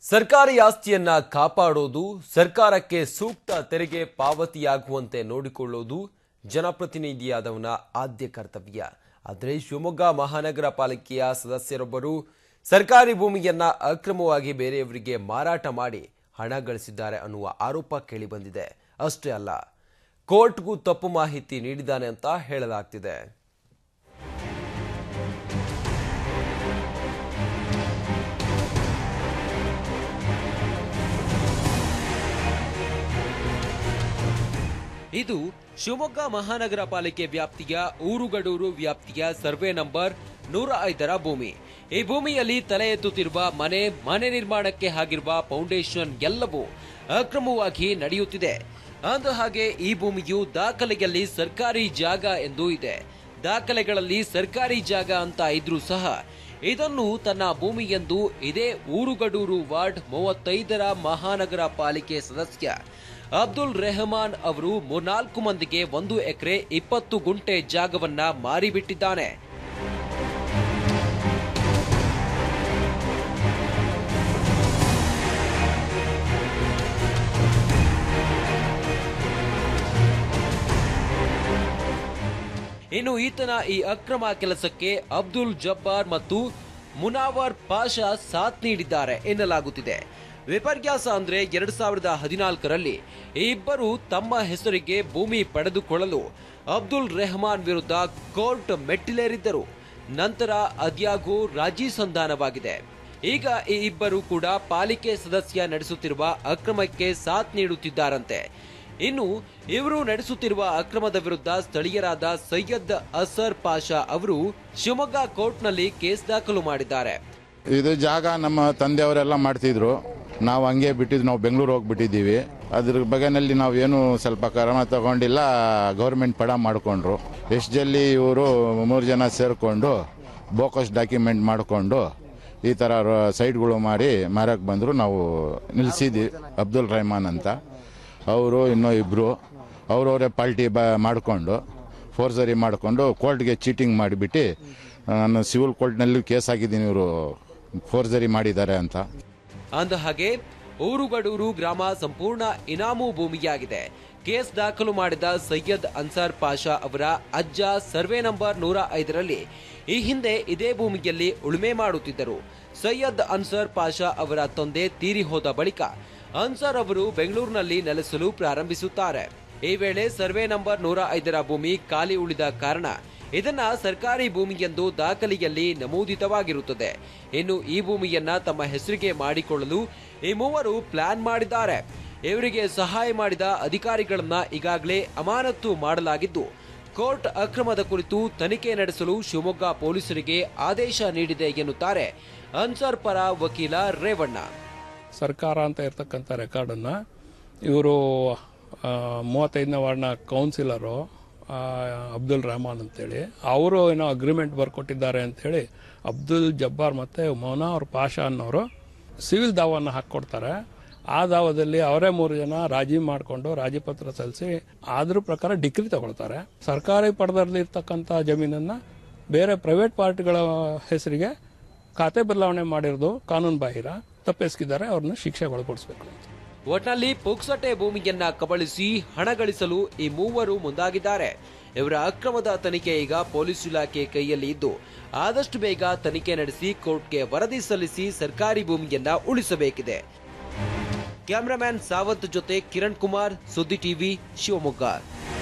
ಸರ್ಕಾರಿ ಆಸ್ತಿಯನ್ನ ಕಾಪಾಡೋದು ಸರ್ಕಾರಕ್ಕೆ ಸೂಕ್ತ ತೆರಿಗೆ ಪಾವತಿಯಾಗುವಂತೆ ನೋಡಿಕೊಳ್ಳೋದು ಜನಪ್ರತಿನಿಧಿಯಾದವನ ಆದ್ಯ ಕರ್ತವ್ಯ ಆದರೆ ಶಿವಮೊಗ್ಗ ಮಹಾನಗರ ಪಾಲಿಕೆಯ ಸದಸ್ಯರೊಬ್ಬರು ಸರ್ಕಾರಿ ಭೂಮಿಯನ್ನ ಅಕ್ರಮವಾಗಿ ಬೇರೆಯವರಿಗೆ ಮಾರಾಟ ಮಾಡಿ ಹಣ ಗಳಿಸಿದ್ದಾರೆ ಅನ್ನುವ ಆರೋಪ ಕೇಳಿಬಂದಿದೆ ಅಷ್ಟೇ ಅಲ್ಲ ಕೋರ್ಟ್ಗೂ ತಪ್ಪು ಮಾಹಿತಿ ನೀಡಿದ್ದಾನೆ ಅಂತ ಹೇಳಲಾಗ್ತಿದೆ ಇದು ಶಿವಮೊಗ್ಗ ಮಹಾನಗರ ಪಾಲಿಕೆ ವ್ಯಾಪ್ತಿಯ ಊರುಗಡೂರು ವ್ಯಾಪ್ತಿಯ ಸರ್ವೆ ನಂಬರ್ ನೂರ ಐದರ ಭೂಮಿ ಈ ಭೂಮಿಯಲ್ಲಿ ತಲೆ ಎತ್ತುತ್ತಿರುವ ಮನೆ ಮನೆ ನಿರ್ಮಾಣಕ್ಕೆ ಆಗಿರುವ ಫೌಂಡೇಶನ್ ಎಲ್ಲವೂ ಅಕ್ರಮವಾಗಿ ನಡೆಯುತ್ತಿದೆ ಅಂದ ಹಾಗೆ ಈ ಭೂಮಿಯು ದಾಖಲೆಯಲ್ಲಿ ಸರ್ಕಾರಿ ಜಾಗ ಎಂದು ಇದೆ ದಾಖಲೆಗಳಲ್ಲಿ ಸರ್ಕಾರಿ ಜಾಗ ಅಂತ ಇದ್ರೂ ಸಹ ಇದನ್ನು ತನ್ನ ಭೂಮಿ ಎಂದು ಇದೇ ಊರುಗಡೂರು ವಾರ್ಡ್ ಮೂವತ್ತೈದರ ಮಹಾನಗರ ಪಾಲಿಕೆ ಸದಸ್ಯ ಅಬ್ದುಲ್ ರೆಹಮಾನ್ ಅವರು ಮೂರ್ನಾಲ್ಕು ಮಂದಿಗೆ ಒಂದು ಎಕರೆ ಇಪ್ಪತ್ತು ಗುಂಟೆ ಜಾಗವನ್ನ ಮಾರಿಬಿಟ್ಟಿದ್ದಾನೆ ಇನ್ನು ಈತನ ಈ ಅಕ್ರಮ ಕೆಲಸಕ್ಕೆ ಅಬ್ದುಲ್ ಜಬ್ಬಾರ್ ಮತ್ತು ಮುನಾವರ್ ಪಾಷಾ ಸಾಥ್ ನೀಡಿದ್ದಾರೆ ಎನ್ನಲಾಗುತ್ತಿದೆ ವಿಪರ್ಯಾಸ ಅಂದ್ರೆ ಎರಡ್ ಸಾವಿರದ ಹದಿನಾಲ್ಕರಲ್ಲಿ ಈ ಇಬ್ಬರು ತಮ್ಮ ಹೆಸರಿಗೆ ಭೂಮಿ ಪಡೆದುಕೊಳ್ಳಲು ಅಬ್ದುಲ್ ರೆಹಮಾನ್ ವಿರುದ್ಧ ಕೋರ್ಟ್ ಮೆಟ್ಟಿಲೇರಿದ್ದರು ನಂತರ ಅದ್ಯಾಗೂ ರಾಜಿ ಸಂಧಾನವಾಗಿದೆ ಈಗ ಈ ಇಬ್ಬರು ಕೂಡ ಪಾಲಿಕೆ ಸದಸ್ಯ ನಡೆಸುತ್ತಿರುವ ಅಕ್ರಮಕ್ಕೆ ಸಾಥ್ ನೀಡುತ್ತಿದ್ದಾರಂತೆ ಇನ್ನು ಇವರು ನಡೆಸುತ್ತಿರುವ ಅಕ್ರಮದ ವಿರುದ್ಧ ಸ್ಥಳೀಯರಾದ ಸೈಯದ್ ಅಸರ್ ಪಾಷಾ ಅವರು ಶಿವಮೊಗ್ಗ ಕೋರ್ಟ್ನಲ್ಲಿ ಕೇಸ್ ದಾಖಲು ಮಾಡಿದ್ದಾರೆ ಇದು ಜಾಗ ನಮ್ಮ ತಂದೆಯವರೆಲ್ಲ ಮಾಡ್ತಿದ್ರು ನಾವು ಹಂಗೆ ಬಿಟ್ಟಿದ್ದು ನಾವು ಬೆಂಗಳೂರು ಹೋಗ್ಬಿಟ್ಟಿದ್ದೀವಿ ಅದ್ರ ಬಗೆನಲ್ಲಿ ನಾವು ಏನು ಸ್ವಲ್ಪ ಕ್ರಮ ತಗೊಂಡಿಲ್ಲ ಗೌರ್ಮೆಂಟ್ ಪಡ ಮಾಡಿಕೊಂಡ್ರು ಎಷ್ಟು ಜಲ್ಲಿ ಇವರು ಮೂರು ಜನ ಸೇರಿಕೊಂಡು ಬೋಕಸ್ ಡಾಕ್ಯುಮೆಂಟ್ ಮಾಡಿಕೊಂಡು ಈ ಥರ ರ- ಸೈಟ್ಗಳು ಮಾಡಿ ಮಾರಕ್ಕೆ ಬಂದರು ನಾವು ನಿಲ್ಲಿಸಿದ್ವಿ ಅಬ್ದುಲ್ ರೆಹಮಾನ್ ಅಂತ ಅವರು ಇನ್ನೂ ಇಬ್ಬರು ಅವರವರೇ ಪಾಲ್ಟಿ ಬ ಮಾಡಿಕೊಂಡು ಫೋರ್ಸರಿ ಮಾಡಿಕೊಂಡು ಕೋರ್ಟ್ಗೆ ಚೀಟಿಂಗ್ ಮಾಡಿಬಿಟ್ಟು ನಾನು ಸಿವಿಲ್ ಕೋರ್ಟ್ನಲ್ಲಿ ಕೇಸ್ ಹಾಕಿದ್ದೀನಿ ಇವರು ಫೋರ್ಜರಿ ಮಾಡಿದ್ದಾರೆ ಅಂತ ಅಂದ ಹಾಗೆ ಊರುಗಡೂರು ಗ್ರಾಮ ಸಂಪೂರ್ಣ ಇನಾಮು ಭೂಮಿಯಾಗಿದೆ ಕೇಸ್ ದಾಖಲು ಮಾಡಿದ ಸೈಯದ್ ಅನ್ಸಾರ್ ಪಾಷಾ ಅವರ ಅಜ್ಜ ಸರ್ವೆ ನಂಬರ್ ನೂರ ಐದರಲ್ಲಿ ಈ ಹಿಂದೆ ಇದೇ ಭೂಮಿಯಲ್ಲಿ ಉಳುಮೆ ಮಾಡುತ್ತಿದ್ದರು ಸೈಯದ್ ಅನ್ಸರ್ ಪಾಷಾ ಅವರ ತಂದೆ ತೀರಿ ಹೋದ ಬಳಿಕ ಅನ್ಸರ್ ಅವರು ಬೆಂಗಳೂರಿನಲ್ಲಿ ನೆಲೆಸಲು ಪ್ರಾರಂಭಿಸುತ್ತಾರೆ ಈ ವೇಳೆ ಸರ್ವೆ ನಂಬರ್ ನೂರ ಐದರ ಭೂಮಿ ಖಾಲಿ ಉಳಿದ ಕಾರಣ ಇದನ್ನ ಸರ್ಕಾರಿ ಭೂಮಿ ಎಂದು ದಾಖಲೆಯಲ್ಲಿ ನಮೂದಿತವಾಗಿರುತ್ತದೆ ಇನ್ನು ಈ ಭೂಮಿಯನ್ನ ತಮ್ಮ ಹೆಸರಿಗೆ ಮಾಡಿಕೊಳ್ಳಲು ಈ ಮೂವರು ಪ್ಲಾನ್ ಮಾಡಿದ್ದಾರೆ ಇವರಿಗೆ ಸಹಾಯ ಮಾಡಿದ ಅಧಿಕಾರಿಗಳನ್ನ ಈಗಾಗಲೇ ಅಮಾನತು ಮಾಡಲಾಗಿದ್ದು ಕೋರ್ಟ್ ಅಕ್ರಮದ ಕುರಿತು ತನಿಖೆ ನಡೆಸಲು ಶಿವಮೊಗ್ಗ ಪೊಲೀಸರಿಗೆ ಆದೇಶ ನೀಡಿದೆ ಎನ್ನುತ್ತಾರೆ ಅನ್ಸರ್ ಪರ ವಕೀಲ ರೇವಣ್ಣ ಸರ್ಕಾರ ಅಂತ ಇರ್ತಕ್ಕಂಥ ರೆಕಾರ್ಡನ್ನು ಇವರು ಮೂವತ್ತೈದನೇ ವಾರ್ಡ್ನ ಕೌನ್ಸಿಲರು ಆ, ಅಬ್ದುಲ್ ರೆಹಮಾನ್ ಅಂತೇಳಿ ಅವರು ಏನೋ ಅಗ್ರಿಮೆಂಟ್ ಬರ್ಕೊಟ್ಟಿದ್ದಾರೆ ಅಂತೇಳಿ ಅಬ್ದುಲ್ ಜಬ್ಬಾರ್ ಮತ್ತು ಮೌನಾ ಅವ್ರ ಪಾಷಾ ಅನ್ನೋರು ಸಿವಿಲ್ ದಾವನ್ನ ಹಾಕ್ಕೊಡ್ತಾರೆ ಆ ದಾವದಲ್ಲಿ ಅವರೇ ಮೂರು ಜನ ರಾಜಿ ಮಾಡಿಕೊಂಡು ರಾಜಿ ಪತ್ರ ಸಲ್ಲಿಸಿ ಅದ್ರ ಪ್ರಕಾರ ಡಿಗ್ರಿ ತಗೊಳ್ತಾರೆ ಸರ್ಕಾರಿ ಪಡೆದಲ್ಲಿ ಇರ್ತಕ್ಕಂಥ ಜಮೀನನ್ನ ಬೇರೆ ಪ್ರೈವೇಟ್ ಪಾರ್ಟಿಗಳ ಹೆಸರಿಗೆ ಖಾತೆ ಬದಲಾವಣೆ ಮಾಡಿರೋದು ಕಾನೂನು ಬಾಹಿರ ತಪ್ಪೆಸಗಿದ್ದಾರೆ ಅವ್ರನ್ನ ಶಿಕ್ಷೆಗೆ ಒಳಪಡಿಸಬೇಕು ಅಂತ ಒಟ್ನಲ್ಲಿ ಪುಕ್ಸಟೆ ಭೂಮಿಯನ್ನ ಕಬಳಿಸಿ ಹಣ ಗಳಿಸಲು ಈ ಮೂವರು ಮುಂದಾಗಿದ್ದಾರೆ ಇವರ ಅಕ್ರಮದ ತನಿಖೆ ಈಗ ಪೊಲೀಸ್ ಇಲಾಖೆ ಕೈಯಲ್ಲಿ ಇದ್ದು ಆದಷ್ಟು ಬೇಗ ತನಿಖೆ ನಡೆಸಿ ಕೋರ್ಟ್ಗೆ ವರದಿ ಸಲ್ಲಿಸಿ ಸರ್ಕಾರಿ ಭೂಮಿಯನ್ನ ಉಳಿಸಬೇಕಿದೆ ಕ್ಯಾಮರಾಮ್ಯಾನ್ ಸಾವಂತ್ ಜೊತೆ ಕಿರಣ್ ಕುಮಾರ್ ಸುದ್ದಿ ಟಿವಿ ಶಿವಮೊಗ್ಗ